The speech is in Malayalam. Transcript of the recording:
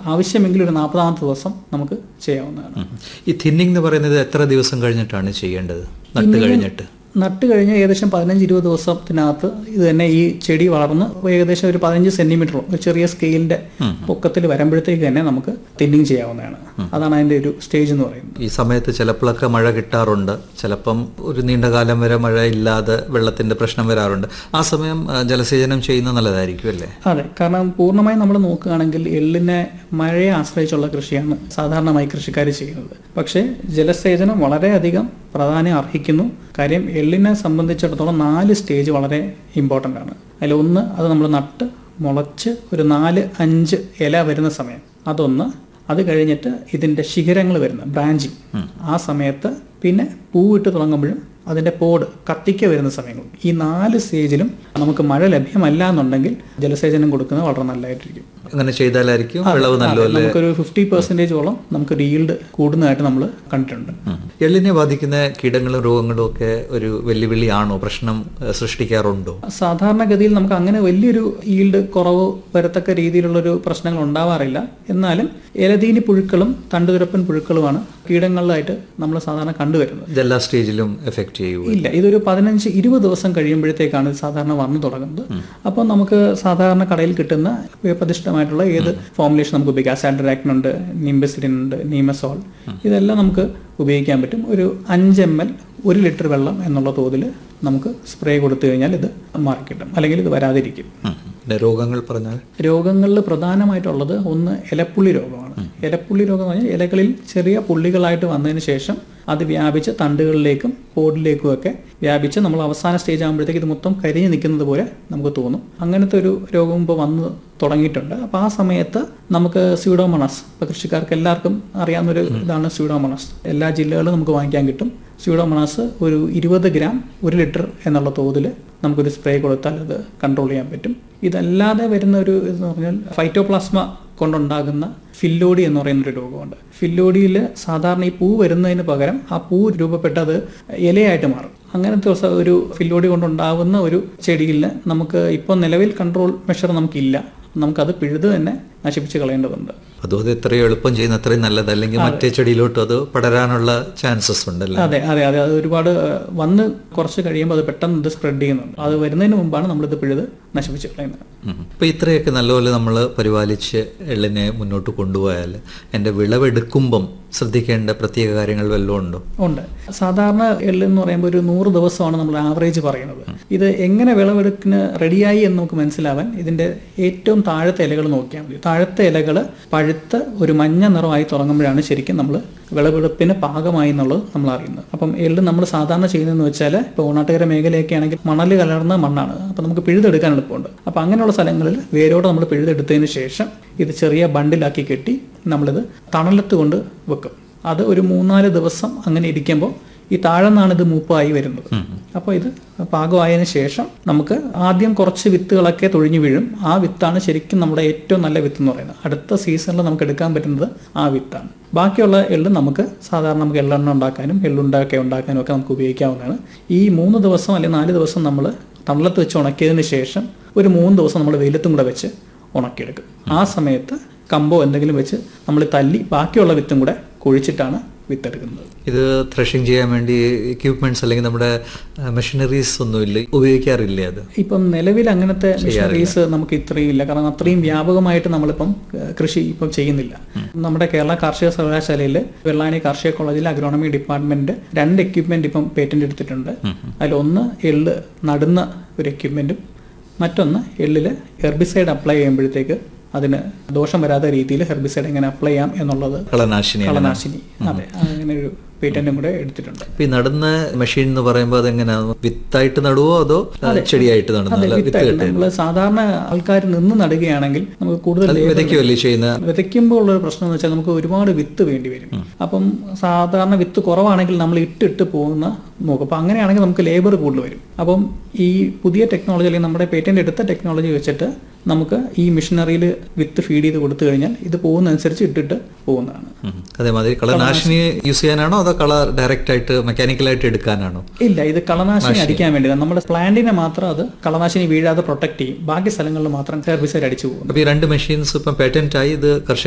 ആവശ്യമെങ്കിൽ ഒരു നാൽപ്പതാമത്തെ ദിവസം നമുക്ക് ചെയ്യാവുന്നതാണ് ഈ തിന്നിങ് എന്ന് പറയുന്നത് എത്ര ദിവസം കഴിഞ്ഞിട്ടാണ് ചെയ്യേണ്ടത് നട്ട് കഴിഞ്ഞിട്ട് നട്ട് കഴിഞ്ഞ് ഏകദേശം പതിനഞ്ച് ഇരുപത് ദിവസത്തിനകത്ത് ഇത് തന്നെ ഈ ചെടി വളർന്ന് ഏകദേശം ഒരു പതിനഞ്ച് സെന്റിമീറ്ററോ ഒരു ചെറിയ സ്കെയിലിന്റെ പൊക്കത്തിൽ വരുമ്പോഴത്തേക്ക് തന്നെ നമുക്ക് തിന്നിങ് ചെയ്യാവുന്നതാണ് അതാണ് അതിന്റെ ഒരു സ്റ്റേജ് എന്ന് പറയുന്നത് ഈ സമയത്ത് ചിലപ്പോഴൊക്കെ മഴ കിട്ടാറുണ്ട് ചിലപ്പം ഒരു നീണ്ട കാലം വരെ മഴ ഇല്ലാതെ വെള്ളത്തിന്റെ പ്രശ്നം വരാറുണ്ട് ആ സമയം ആ, ജലസേചനം ചെയ്യുന്നത് നല്ലതായിരിക്കും അല്ലേ അതെ കാരണം പൂർണ്ണമായും നമ്മൾ നോക്കുകയാണെങ്കിൽ എള്ളിനെ മഴയെ ആശ്രയിച്ചുള്ള കൃഷിയാണ് സാധാരണമായി കൃഷിക്കാർ ചെയ്യുന്നത് പക്ഷേ ജലസേചനം വളരെയധികം പ്രാധാന്യം അർഹിക്കുന്നു കാര്യം എള്ളിനെ സംബന്ധിച്ചിടത്തോളം നാല് സ്റ്റേജ് വളരെ ഇമ്പോർട്ടൻ്റ് ആണ് അതിൽ ഒന്ന് അത് നമ്മൾ നട്ട് മുളച്ച് ഒരു നാല് അഞ്ച് ഇല വരുന്ന സമയം അതൊന്ന് അത് കഴിഞ്ഞിട്ട് ഇതിൻ്റെ ശിഖരങ്ങൾ വരുന്ന ബ്രാഞ്ചിങ് ആ സമയത്ത് പിന്നെ പൂവിട്ട് തുടങ്ങുമ്പോഴും അതിൻ്റെ പോട് കത്തിക്ക വരുന്ന സമയങ്ങളും ഈ നാല് സ്റ്റേജിലും നമുക്ക് മഴ ലഭ്യമല്ല എന്നുണ്ടെങ്കിൽ ജലസേചനം കൊടുക്കുന്നത് വളരെ നല്ലതായിട്ടിരിക്കും അങ്ങനെ ചെയ്താലായിരിക്കും വിളവ് അതെ, നല്ലതല്ലേ നമുക്കൊരു ഫിഫ്റ്റി പെർസെൻറ്റേജോളം നമുക്ക് ഈൽഡ് കൂടുന്നതായിട്ട് നമ്മൾ കണ്ടിട്ടുണ്ട് ഉം. എള്ളിനെ ബാധിക്കുന്ന കീടങ്ങളും രോഗങ്ങളും ഒക്കെ ഒരു വെല്ലുവിളിയാണോ പ്രശ്നം ഏഹ്, സൃഷ്ടിക്കാറുണ്ടോ സാധാരണഗതിയിൽ നമുക്ക് അങ്ങനെ വലിയൊരു ഈൽഡ് കുറവ് വരത്തക്ക രീതിയിലുള്ളൊരു പ്രശ്നങ്ങൾ ഉണ്ടാവാറില്ല എന്നാലും ഇലതീനി പുഴുക്കളും തണ്ടുതുരപ്പൻ പുഴുക്കളുമാണ് കീടങ്ങളിലായിട്ട് നമ്മൾ സാധാരണ കണ്ടുവരുന്നത് ഇതെല്ലാ സ്റ്റേജിലും എഫക്റ്റ് ചെയ്യൂ ഇല്ല ഇതൊരു പതിനഞ്ച് ഇരുപത് ദിവസം കഴിയുമ്പോഴത്തേക്കാണ് ഇത് സാധാരണ വന്നു തുടങ്ങുന്നത് അപ്പോൾ നമുക്ക് സാധാരണ കടയിൽ കിട്ടുന്ന പ്രതിഷ്ഠമായിട്ടുള്ള ഏത് ഫോർമുലേഷൻ നമുക്ക് ഉപയോഗിക്കാം അസാഡ്രാക്ൻ ഉണ്ട് നിംബസിഡിൻ ഉണ്ട് നീമസോൾ ഇതെല്ലാം നമുക്ക് ഉപയോഗിക്കാൻ പറ്റും ഒരു അഞ്ച് എം എൽ ഒരു ലിറ്റർ വെള്ളം എന്നുള്ള തോതിൽ നമുക്ക് സ്പ്രേ കൊടുത്തു കഴിഞ്ഞാൽ ഇത് മാറിക്കിട്ടും അല്ലെങ്കിൽ ഇത് വരാതിരിക്കും ഉം. പിന്നെ രോഗങ്ങൾ പറഞ്ഞാൽ രോഗങ്ങളിൽ പ്രധാനമായിട്ടുള്ളത് ഒന്ന് ഇലപ്പുള്ളി രോഗമാണ് ഇലപ്പുള്ളി രോഗം എന്ന് പറഞ്ഞാൽ ഇലകളിൽ ചെറിയ പുള്ളികളായിട്ട് വന്നതിന് ശേഷം അത് വ്യാപിച്ച് തണ്ടുകളിലേക്കും പോഡിലേക്കും ഒക്കെ വ്യാപിച്ച് നമ്മൾ അവസാന സ്റ്റേജ് ആകുമ്പോഴത്തേക്ക് ഇത് മൊത്തം കരിഞ്ഞു നിൽക്കുന്നത് പോലെ നമുക്ക് തോന്നും അങ്ങനത്തെ ഒരു രോഗം ഇപ്പോൾ വന്ന് തുടങ്ങിയിട്ടുണ്ട് അപ്പോൾ ആ സമയത്ത് നമുക്ക് സ്യൂഡോമണസ് ഇപ്പോൾ കൃഷിക്കാർക്ക് എല്ലാവർക്കും അറിയാവുന്ന ഒരു ഇതാണ് സ്യൂഡോമണസ് എല്ലാ ജില്ലകളിലും നമുക്ക് വാങ്ങിക്കാൻ കിട്ടും സ്യൂഡോമണാസ് ഒരു ഇരുപത് ഗ്രാം ഒരു ലിറ്റർ എന്നുള്ള തോതിൽ നമുക്കൊരു സ്പ്രേ കൊടുത്താൽ അത് കൺട്രോൾ ചെയ്യാൻ പറ്റും ഇതല്ലാതെ വരുന്ന ഒരു ഇതെന്ന് പറഞ്ഞാൽ ഫൈറ്റോപ്ലാസ്മ കൊണ്ടുണ്ടാകുന്ന ഫില്ലോഡി എന്ന് പറയുന്ന ഒരു രോഗമുണ്ട് ഫില്ലോഡിയിൽ സാധാരണ ഈ പൂ വരുന്നതിന് പകരം ആ പൂ രൂപപ്പെട്ടത് ഇലയായിട്ട് മാറും അങ്ങനത്തെ ഒരു സ- ഒരു ഫില്ലോഡി കൊണ്ടുണ്ടാകുന്ന ഒരു ചെടിയിൽ നമുക്ക് ഇപ്പോൾ നിലവിൽ കൺട്രോൾ മെഷർ നമുക്കില്ല നമുക്കത് പിഴുത് തന്നെ നശിപ്പിച്ച് കളയേണ്ടതുണ്ട് അതും അത് എത്രയും എളുപ്പം ചെയ്യുന്ന അത്രയും നല്ലത് അല്ലെങ്കിൽ മറ്റേ ചെടിയിലോട്ട് അത് പടരാനുള്ള ചാൻസസ് ഉണ്ടല്ലേ അതെ അതെ അതെ അത് ഒരുപാട് ഏഹ്, വന്ന് കുറച്ച് കഴിയുമ്പോൾ അത് പെട്ടെന്ന് ഇത് സ്പ്രെഡ് ചെയ്യുന്നുണ്ട് അത് വരുന്നതിന് മുമ്പാണ് നമ്മളിത് പിഴുത് നശിപ്പിച്ച് കളയുന്നത് ഉം. അപ്പൊ ഇത്രയൊക്കെ നല്ലപോലെ നമ്മൾ പരിപാലിച്ച് എള്ളിനെ മുന്നോട്ട് കൊണ്ടുപോയാൽ എൻ്റെ വിളവെടുക്കുമ്പം ശ്രദ്ധിക്കേണ്ട പ്രത്യേക കാര്യങ്ങൾ വല്ലതും ഉണ്ടോ ഉണ്ട് സാധാരണ എള്ള് എന്ന് പറയുമ്പോൾ ഒരു നൂറ് ദിവസമാണ് നമ്മൾ ആവറേജ് പറയുന്നത് ഇത് എങ്ങനെ വിളവെടുക്കിന് റെഡിയായി എന്ന് നമുക്ക് മനസ്സിലാവാൻ ഇതിന്റെ ഏറ്റവും താഴത്തെ ഇലകൾ നോക്കിയാൽ മതി താഴത്തെ ഇലകൾ പഴുത്ത് ഒരു മഞ്ഞ നിറമായി തുടങ്ങുമ്പോഴാണ് ശരിക്കും നമ്മൾ വിളവെടുപ്പിന് പാകമായി എന്നുള്ളത് നമ്മൾ അറിയുന്നത് അപ്പം എള്ള് നമ്മൾ സാധാരണ ചെയ്യുന്നതെന്ന് വെച്ചാൽ ഇപ്പോൾ ഓണാട്ടുകര മേഖലയൊക്കെ ആണെങ്കിൽ മണൽ കലർന്ന മണ്ണാണ് അപ്പം നമുക്ക് പിഴുതെടുക്കാൻ എളുപ്പമുണ്ട് അപ്പം അങ്ങനെയുള്ള സ്ഥലങ്ങളിൽ വേരോടെ നമ്മൾ പിഴുതെടുത്തതിന് ശേഷം ഇത് ചെറിയ ബണ്ടിലാക്കി കെട്ടി നമ്മളിത് തണലത്ത് കൊണ്ട് വെക്കും അത് ഒരു മൂന്നാല് ദിവസം അങ്ങനെ ഇരിക്കുമ്പോൾ ഈ താഴെന്നാണ് ഇത് മൂപ്പായി വരുന്നത് അപ്പോൾ ഇത് പാകമായതിനു ശേഷം നമുക്ക് ആദ്യം കുറച്ച് വിത്തുകളൊക്കെ തൊഴിഞ്ഞു വീഴും ആ വിത്താണ് ശരിക്കും നമ്മുടെ ഏറ്റവും നല്ല വിത്ത് എന്ന് പറയുന്നത് അടുത്ത സീസണിൽ നമുക്ക് എടുക്കാൻ പറ്റുന്നത് ആ വിത്താണ് ബാക്കിയുള്ള എള്ള് നമുക്ക് സാധാരണ നമുക്ക് എള്ളെണ്ണ ഉണ്ടാക്കാനും എള്ളുണ്ടാക്കി ഉണ്ടാക്കാനും ഒക്കെ നമുക്ക് ഉപയോഗിക്കാവുന്നതാണ് ഈ മൂന്ന് ദിവസം അല്ലെങ്കിൽ നാല് ദിവസം നമ്മൾ തണലത്ത് വെച്ച് ഉണക്കിയതിന് ശേഷം ഒരു മൂന്ന് ദിവസം നമ്മൾ വെയിലത്തും കൂടെ വെച്ച് ഉണക്കിയെടുക്കും ആ സമയത്ത് കമ്പോ എന്തെങ്കിലും വെച്ച് നമ്മൾ തല്ലി ബാക്കിയുള്ള വിത്തും കൂടെ കുഴിച്ചിട്ടാണ് വിത്തെടുക്കുന്നത് ഇത് ത്രഷിങ് ചെയ്യാൻ വേണ്ടി എക്യുപ്മെന്റ്സ് അല്ലെങ്കിൽ നമ്മുടെ മെഷീനറീസ് ഒന്നുമില്ല ഉപയോഗിക്കാറില്ലേ അത് ഇപ്പം നിലവിൽ അങ്ങനത്തെ മെഷീനറീസ് നമുക്ക് ഇത്രയും ഇല്ല കാരണം അത്രയും വ്യാപകമായിട്ട് നമ്മളിപ്പം ഏഹ്, കൃഷി ഇപ്പം ചെയ്യുന്നില്ല നമ്മുടെ കേരള കാർഷിക സർവകലാശാലയിൽ വെള്ളാണി കാർഷിക കോളേജിൽ അഗ്രോണമി ഡിപ്പാർട്ട്മെന്റ് രണ്ട് എക്യുപ്മെന്റ് ഇപ്പം പേറ്റന്റ് എടുത്തിട്ടുണ്ട് അതിലൊന്ന് എള്ള് നടുന്ന ഒരു എക്യുപ്മെന്റും മറ്റൊന്ന് എള്ളിൽ ഹെർബിസൈഡ് അപ്ലൈ ചെയ്യുമ്പോഴത്തേക്ക് അതിന് ദോഷം വരാത്ത രീതിയിൽ ഹെർബിസൈഡ് എങ്ങനെ അപ്ലൈ ചെയ്യാം എന്നുള്ളത് കളനാശിനി കളനാശിനി അതെ അങ്ങനെ ഒരു പേറ്റന്റും കൂടെ എടുത്തിട്ടുണ്ട് ഇപ്പൊ ഈ നടുന്ന മെഷീൻ എന്ന് പറയുമ്പോൾ അതെങ്ങനെയാ വിത്തായിട്ട് നടുവോ അതോ ചെടിയായിട്ട് നടുന്നോ അതെ അല്ല വിത്ത് വിത്തായിട്ട് കെട്ടി നമ്മൾ സാധാരണ ആൾക്കാർ നിന്ന് നടുകയാണെങ്കിൽ നമുക്ക് കൂടുതൽ labor വിതയ്ക്കുമല്ലേ ചെയ്യുന്ന വിതയ്ക്കുമ്പോൾ ഉള്ള ഒരു പ്രശ്നം എന്ന് വെച്ചാൽ നമുക്ക് ഒരുപാട് വിത്ത് വേണ്ടി വരും അപ്പം സാധാരണ വിത്ത് കുറവാണെങ്കിൽ നമ്മൾ ഇട്ടിട്ട് പോകുന്ന നോക്കും അപ്പം അങ്ങനെയാണെങ്കിൽ നമുക്ക് ലേബർ കൂടുതൽ വരും അപ്പം ഈ പുതിയ ടെക്നോളജി അല്ലെങ്കിൽ നമ്മുടെ പേറ്റന്റ് എടുത്ത ടെക്നോളജി വെച്ചിട്ട് നമുക്ക് ഈ മിഷനറിയിൽ വിത്ത് ഫീഡ് ചെയ്ത് കൊടുത്തു കഴിഞ്ഞാൽ ഇത് പോകുന്നതനുസരിച്ച് ഇട്ടിട്ട് പോകുന്നതാണ് ഉം. അതേമാതിരി കളനാശിനി യൂസ് ചെയ്യാനാണോ അതോ കള ഡയറക്റ്റ് ആയിട്ട് മെക്കാനിക്കലായിട്ട് എടുക്കാനാണോ ഇല്ല ഇത് കളനാശിനി അടിക്കാൻ വേണ്ടിയതാണ് നമ്മുടെ പ്ലാന്റിനെ മാത്രം അത് കളനാശിനി വീഴാതെ പ്രൊട്ടക്ട് ചെയ്യും ബാക്കി സ്ഥലങ്ങളിൽ മാത്രം ഹെർബിസൈഡ് അടിച്ചു പോകും അപ്പൊ ഈ രണ്ട് മെഷീൻസ് ഇപ്പം പേറ്റന്റ് ആയി ഇത് കർഷക